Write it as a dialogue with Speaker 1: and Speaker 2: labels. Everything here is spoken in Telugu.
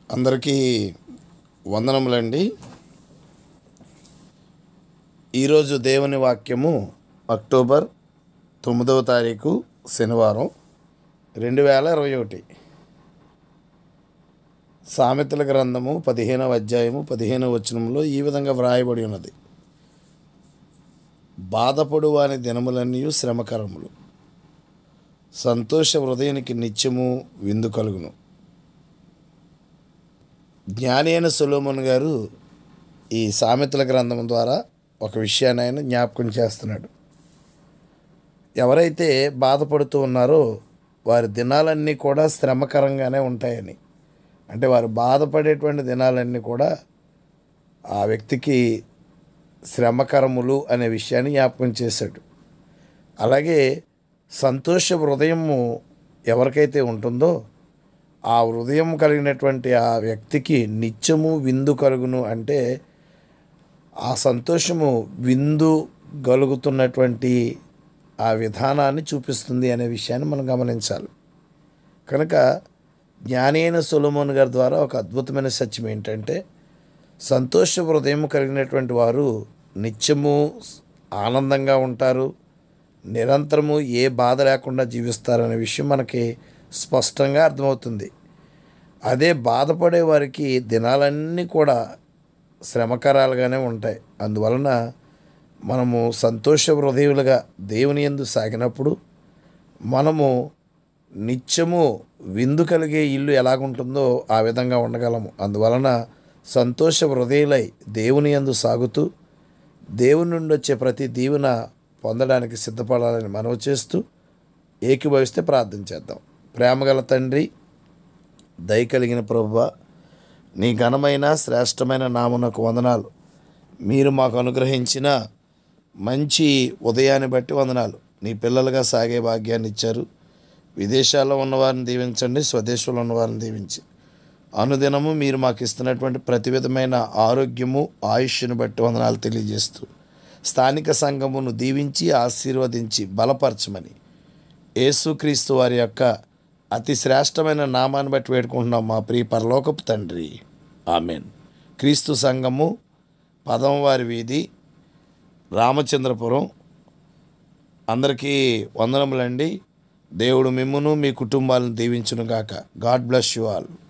Speaker 1: అందరికీ వందనములండి ఈరోజు దేవుని వాక్యము అక్టోబర్ తొమ్మిదవ తారీఖు శనివారం రెండు వేల ఇరవై ఒకటి సామెతల గ్రంథము పదిహేనవ అధ్యాయము పదిహేనవ వచనంలో ఈ విధంగా వ్రాయబడి ఉన్నది బాధపడు వాని దినములన్నీ శ్రమకరములు సంతోష హృదయానికి నిత్యము విందు కలుగును జ్ఞాని అయిన సొలోమన్ గారు ఈ సామెతల గ్రంథం ద్వారా ఒక విషయాన్ని ఆయన జ్ఞాపకం చేస్తున్నాడు ఎవరైతే బాధపడుతూ ఉన్నారో వారి దినాలన్నీ కూడా శ్రమకరంగానే ఉంటాయని అంటే వారు బాధపడేటువంటి దినాలన్నీ కూడా ఆ వ్యక్తికి శ్రమకరములు అనే విషయాన్ని జ్ఞాపకం చేశాడు అలాగే సంతోష హృదయము ఎవరికైతే ఉంటుందో ఆ హృదయం కలిగినటువంటి ఆ వ్యక్తికి నిత్యము విందు కలుగును అంటే ఆ సంతోషము విందు కలుగుతున్నటువంటి ఆ విధానాన్ని చూపిస్తుంది అనే విషయాన్ని మనం గమనించాలి కనుక జ్ఞాని అయిన సొలమోన్ గారి ద్వారా ఒక అద్భుతమైన సత్యం ఏంటంటే సంతోష హృదయం కలిగినటువంటి వారు నిత్యము ఆనందంగా ఉంటారు నిరంతరము ఏ బాధ లేకుండా జీవిస్తారనే విషయం మనకి స్పష్టంగా అర్థమవుతుంది అదే బాధపడే వారికి దినాలన్నీ కూడా శ్రమకరాలుగానే ఉంటాయి అందువలన మనము సంతోష హృదయులుగా దేవుని ఎందు సాగినప్పుడు మనము నిత్యము విందు కలిగే ఇల్లు ఎలాగుంటుందో ఆ విధంగా ఉండగలము అందువలన సంతోష హృదయులై దేవుని ఎందు సాగుతూ దేవుని నుండి వచ్చే ప్రతి దీవెన పొందడానికి సిద్ధపడాలని మనవి చేస్తూ ఏకీభవిస్తే ప్రార్థన చేద్దాం ప్రేమగల తండ్రి దయ కలిగిన ప్రభువ నీ ఘనమైన శ్రేష్టమైన నామునకు వందనాలు మీరు మాకు అనుగ్రహించిన మంచి ఉదయాన్ని బట్టి వందనాలు నీ పిల్లలుగా సాగే భాగ్యాన్ని ఇచ్చారు విదేశాల్లో ఉన్నవారిని దీవించండి స్వదేశంలో ఉన్నవారిని దీవించి అనుదినము మీరు మాకు ఇస్తున్నటువంటి ప్రతి విధమైన ఆరోగ్యము ఆయుష్ను బట్టి వందనాలు తెలియజేస్తూ స్థానిక సంఘమును దీవించి ఆశీర్వదించి బలపరచమని యేసుక్రీస్తు వారి యొక్క అతి శ్రేష్టమైన నామాన్ని బట్టి వేడుకుంటున్నాం మా ప్రియ పరలోకపు తండ్రి ఆమెన్ క్రీస్తు సంఘము పదమవారి వీధి రామచంద్రపురం అందరికీ వందనములండి దేవుడు మిమ్మును మీ కుటుంబాలను దీవించును గాక గాడ్ బ్లెస్ యు ఆల్